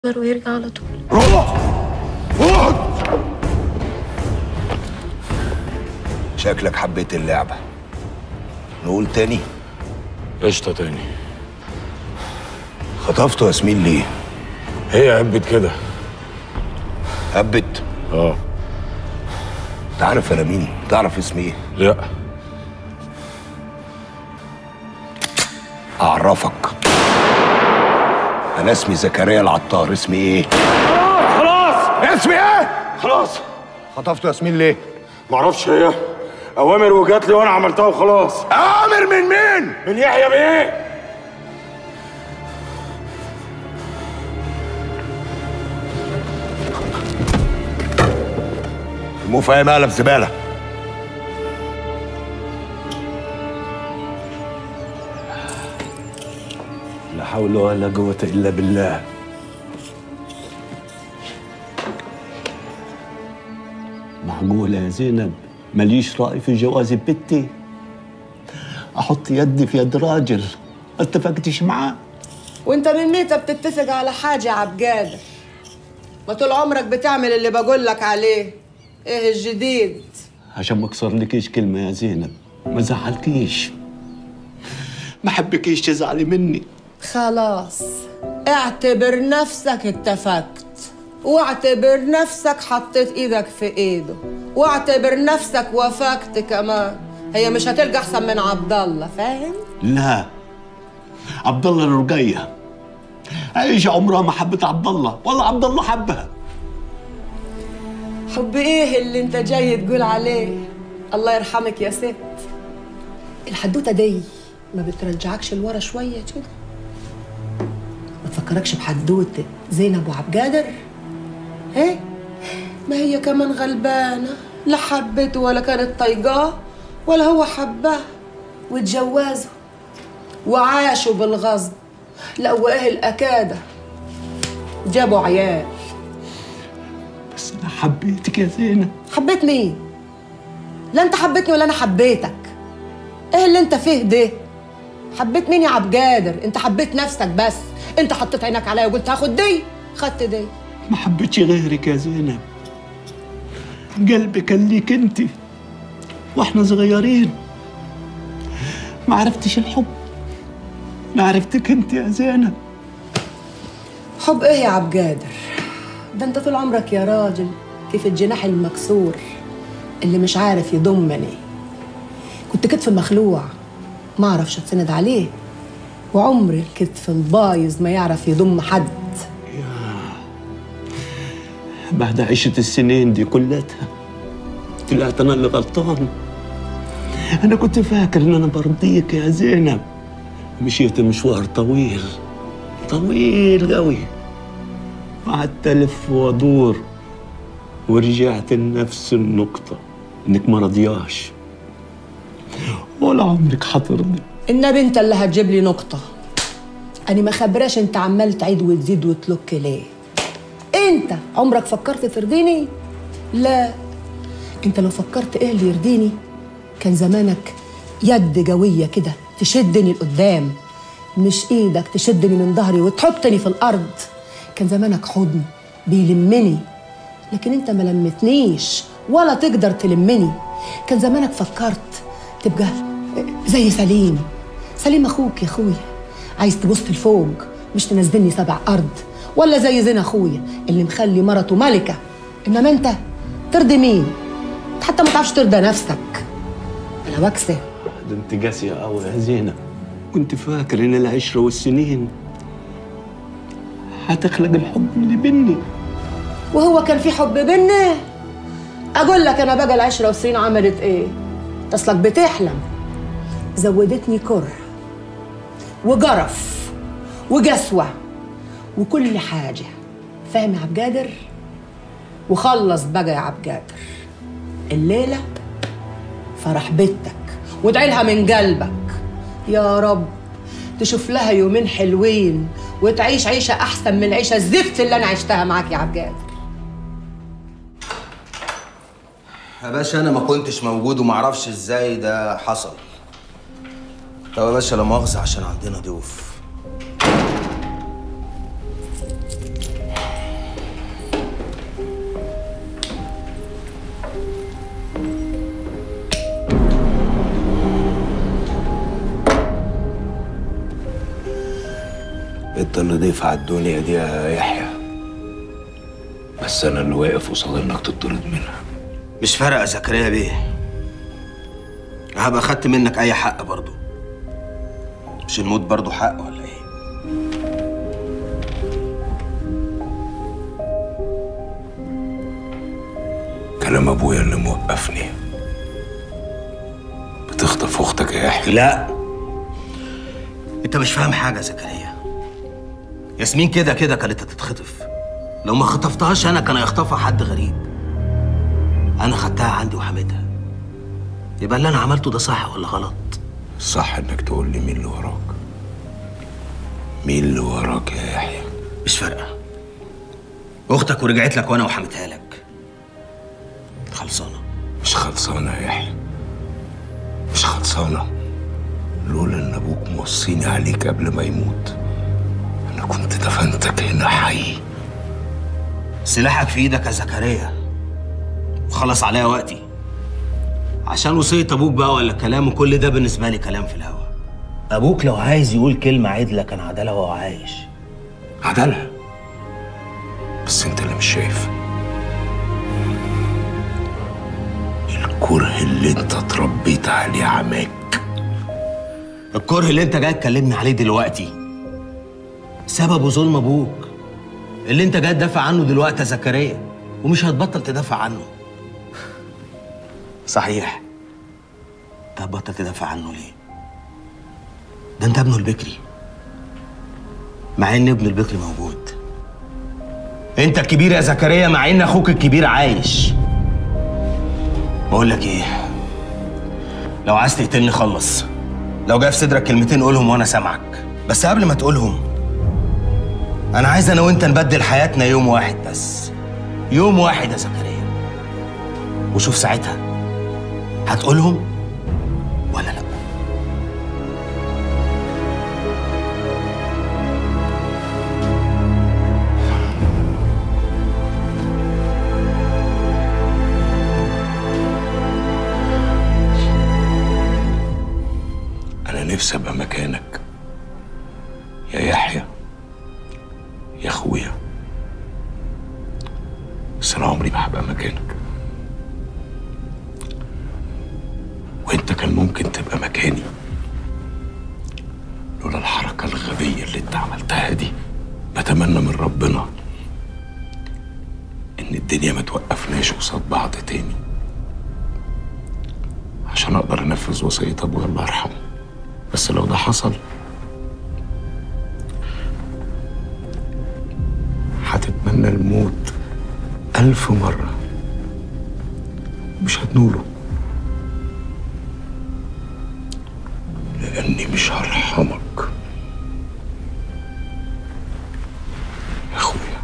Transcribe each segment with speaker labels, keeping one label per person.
Speaker 1: ويرجع على طول
Speaker 2: روح اقعد شكلك حبيت اللعبة نقول تاني
Speaker 3: قشطة تاني
Speaker 2: خطفته ياسمين ليه؟
Speaker 3: هي هبت كده
Speaker 2: هبت
Speaker 3: اه
Speaker 2: انت عارف انا مين؟ تعرف اسمي ايه؟
Speaker 3: لا
Speaker 2: اعرفك انا اسمي زكريا العطار اسمي ايه؟
Speaker 3: خلاص
Speaker 2: اسمي ايه؟
Speaker 3: خلاص
Speaker 2: خطفته ياسمين ليه؟
Speaker 3: معرفش هي اوامر وجات لي وانا عملتها وخلاص
Speaker 2: امر من مين؟
Speaker 3: من يحيى بيه
Speaker 2: مو فاهم قلب زبالة
Speaker 4: لا حول ولا قوة إلا بالله معقولة يا زينب ماليش رأي في جواز بنتي أحط يدي في يد راجل ما اتفقتش معاه
Speaker 5: وانت من متى بتتفق على حاجة يا عبجادر ما طول عمرك بتعمل اللي بقول لك عليه ايه الجديد
Speaker 4: عشان ما اكسر لكيش كلمة يا زينب ما زعلكيش ما حبكيش تزعلي مني
Speaker 5: خلاص اعتبر نفسك اتفقت واعتبر نفسك حطيت ايدك في ايده واعتبر نفسك وافقت كمان هي مش هتلقى احسن من عبد الله فاهم
Speaker 4: لا عبد الله الرقية عايشة عمرها ما حبت عبد الله ولا عبد الله حبها
Speaker 5: حب ايه اللي انت جاي تقول عليه الله يرحمك يا ست الحدوته دي ما بترجعكش لورا شويه كده ما تفكركش بحدوته زينب وعبد قادر ايه ما هي كمان غلبانه لا حبته ولا كانت طايقاه ولا هو حبها واتجوزوا وعاشوا بالغصب لا وايه الاكاده جابوا عيال
Speaker 4: بس أنا حبيتك يا زينب
Speaker 5: حبيت مين؟ لا انت حبيتني ولا انا حبيتك ايه اللي انت فيه ده؟ حبيت مين يا عبد قادر؟ انت حبيت نفسك بس انت حطيت عينك عليا وقلت هاخد دي خدت دي
Speaker 4: ما حبيتش غيرك يا زينب قلبي كان ليك انت واحنا صغيرين ما عرفتش الحب ما عرفتك انت يا زينب
Speaker 5: حب ايه يا عبد قادر؟ ده انت طول عمرك يا راجل كيف الجناح المكسور اللي مش عارف يضمني كنت كتف مخلوع ما اعرفش اتسند عليه وعمر الكتف البايظ ما يعرف يضم حد
Speaker 4: بعد عشرة السنين دي كلها طلعت انا اللي غلطان انا كنت فاكر ان انا برضيك يا زينب مشيت مشوار طويل طويل قوي قعدت الف وادور ورجعت لنفس النقطة انك ما رضياش ولا عمرك حضرني
Speaker 5: النبي انت اللي هتجيب لي نقطة أنا ما خبراش انت عمال تعيد وتزيد وتلك ليه انت عمرك فكرت ترضيني لا انت لو فكرت ايه اللي يرضيني كان زمانك يد قوية كده تشدني لقدام مش ايدك تشدني من ظهري وتحطني في الارض كان زمانك حضن بيلمني لكن انت ما لمتنيش ولا تقدر تلمني كان زمانك فكرت تبقى زي سليم سليم اخوك يا اخويا عايز تبص لفوق مش تنزلني سبع ارض ولا زي زين اخويا اللي مخلي مرته ملكه انما انت ترضي مين انت حتى ما تعرفش ترضى نفسك بلا وكسه
Speaker 4: ده انت قاسية قوي يا زينب كنت فاكر ان العشرة والسنين هتخلق الحب اللي بيني
Speaker 5: وهو كان في حب بينا اقول لك انا بقى العشره والسنين عملت ايه اصلك بتحلم زودتني كره وجرف وجسوه وكل حاجه فاهم يا عبد قادر وخلص بقى يا عبد قادر الليله فرح بنتك وادعي لها من قلبك يا رب تشوف لها يومين حلوين وتعيش عيشه احسن من العيشه الزفت اللي انا عشتها معاك يا عبد قادر
Speaker 6: يا باشا انا ما كنتش موجود وما اعرفش ازاي ده حصل طب يا باشا لا مؤاخذه عشان عندنا ضيوف
Speaker 2: تفضل ضيف على الدنيا دي يا يحيى بس انا اللي واقف قصاد انك تطرد منها
Speaker 6: مش فارقه يا زكريا بيه هبقى خدت منك اي حق برضو مش الموت برضو حق ولا ايه
Speaker 2: كلام ابويا اللي موقفني بتخطف اختك يا يحيى
Speaker 6: لا انت مش فاهم حاجه يا زكريا ياسمين كده كده كانت هتتخطف لو ما خطفتهاش انا كان هيخطفها حد غريب انا خدتها عندي وحميتها يبقى اللي انا عملته ده صح ولا غلط
Speaker 2: صح انك تقول لي مين اللي وراك مين اللي وراك يا يحيى
Speaker 6: مش فارقه اختك ورجعت لك وانا وحميتها لك خلصانه
Speaker 2: مش خلصانة يا يحيى مش خلصانة لولا ان ابوك موصيني عليك قبل ما يموت انا كنت دفنتك هنا حي
Speaker 6: سلاحك في ايدك يا زكريا وخلص عليا وقتي عشان وصية ابوك بقى ولا كلامه كل ده بالنسبة لي كلام في الهوا ابوك لو عايز يقول كلمة عدلة كان عدلها وهو عايش
Speaker 2: عدلها بس انت اللي مش شايف الكره اللي انت اتربيت عليه عماك
Speaker 6: الكره اللي انت جاي تكلمني عليه دلوقتي سببه ظلم ابوك اللي انت جاي تدافع عنه دلوقتي يا زكريا ومش هتبطل تدافع عنه صحيح انت هتبطل تدافع عنه ليه ده انت ابنه البكري مع ان ابن البكري موجود انت الكبير يا زكريا مع ان اخوك الكبير عايش بقول لك ايه لو عايز تقتلني خلص لو جاي في صدرك كلمتين قولهم وانا سامعك بس قبل ما تقولهم انا عايز انا وانت نبدل حياتنا يوم واحد بس يوم واحد يا زكريا وشوف ساعتها هتقولهم ولا لا
Speaker 2: انا نفسي ابقى مكانك يا يحيى يا اخويا بس انا عمري ما هبقى مكانك وانت كان ممكن تبقى مكاني لولا الحركة الغبية اللي انت عملتها دي بتمنى من ربنا ان الدنيا ما توقفناش قصاد بعض تاني عشان اقدر انفذ وصية ابويا الله يرحمه بس لو ده حصل هتتمنى الموت ألف مرة مش هتنوله لأني مش هرحمك يا أخويا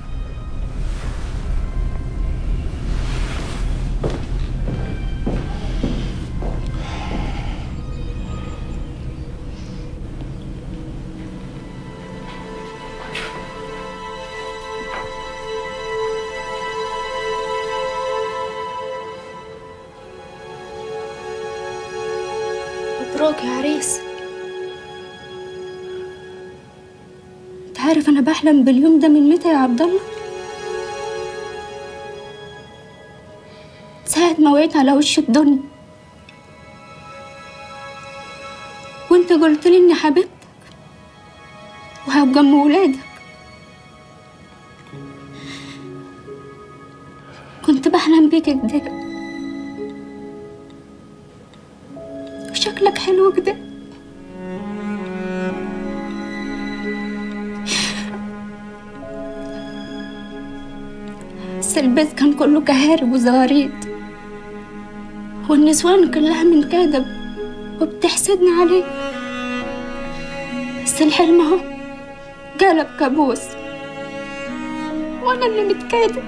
Speaker 1: مبروك يا عريس انت عارف انا بحلم باليوم ده من متى يا عبد الله ساعة ما وقعت على وش الدنيا وانت قلت لي اني حبيبتك وهبقى ام ولادك كنت بحلم بيك كده وشكلك حلو كده بس البيت كان كله كهارب وزغاريد والنسوان كلها من كادب وبتحسدني عليه بس الحلم اهو قلب كابوس وانا اللي متكادب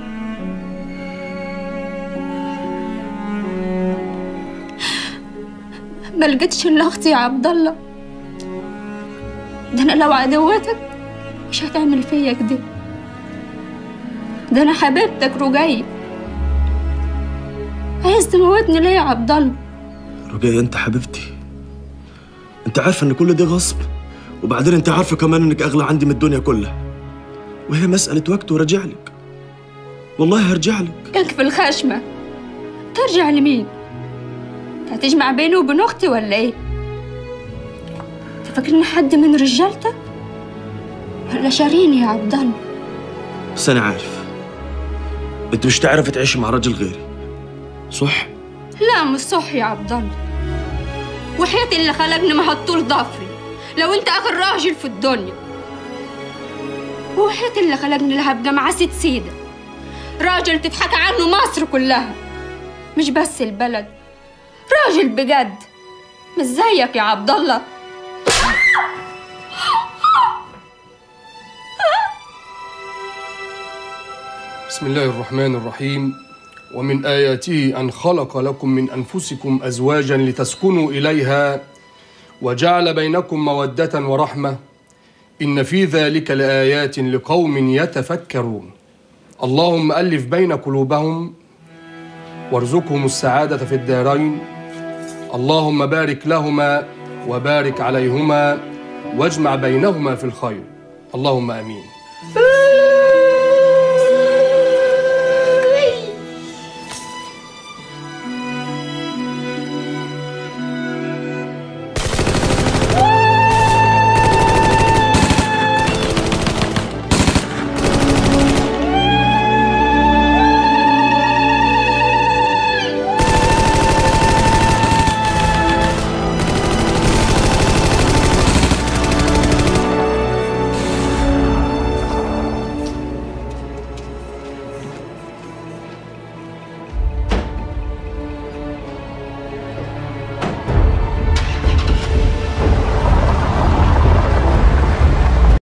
Speaker 1: ما لقيتش الا اختي يا عبد الله ده انا لو عدوتك مش هتعمل فيا كده ده انا حبيبتك رجية عايز تموتني ليه يا عبد الله
Speaker 7: رجاء انت حبيبتي انت عارفه ان كل ده غصب وبعدين انت عارفه كمان انك اغلى عندي من الدنيا كلها وهي مسألة وقت وراجع لك والله هرجع لك
Speaker 1: كانك في الخشمة ترجع لمين؟ هتجمع بيني وبين أختي ولا إيه؟ أنت فاكرني حد من رجالتك؟ ولا شاريني يا عبد الله؟
Speaker 7: بس انا عارف انت مش تعرف تعيش مع راجل غيري صح؟
Speaker 1: لا مش صح يا عبد الله وحياتي اللي خلقني ما هتطول ضفري لو انت اخر راجل في الدنيا وحياتي اللي خلقني اللي هبقى مع ست سيدة راجل تضحك عنه مصر كلها مش بس البلد راجل بجد مش زيك يا عبد الله
Speaker 8: بسم الله الرحمن الرحيم ومن آياته أن خلق لكم من أنفسكم أزواجا لتسكنوا إليها وجعل بينكم مودة ورحمة إن في ذلك لآيات لقوم يتفكرون اللهم ألف بين قلوبهم وارزقهم السعادة في الدارين اللهم بارك لهما وبارك عليهما واجمع بينهما في الخير اللهم آمين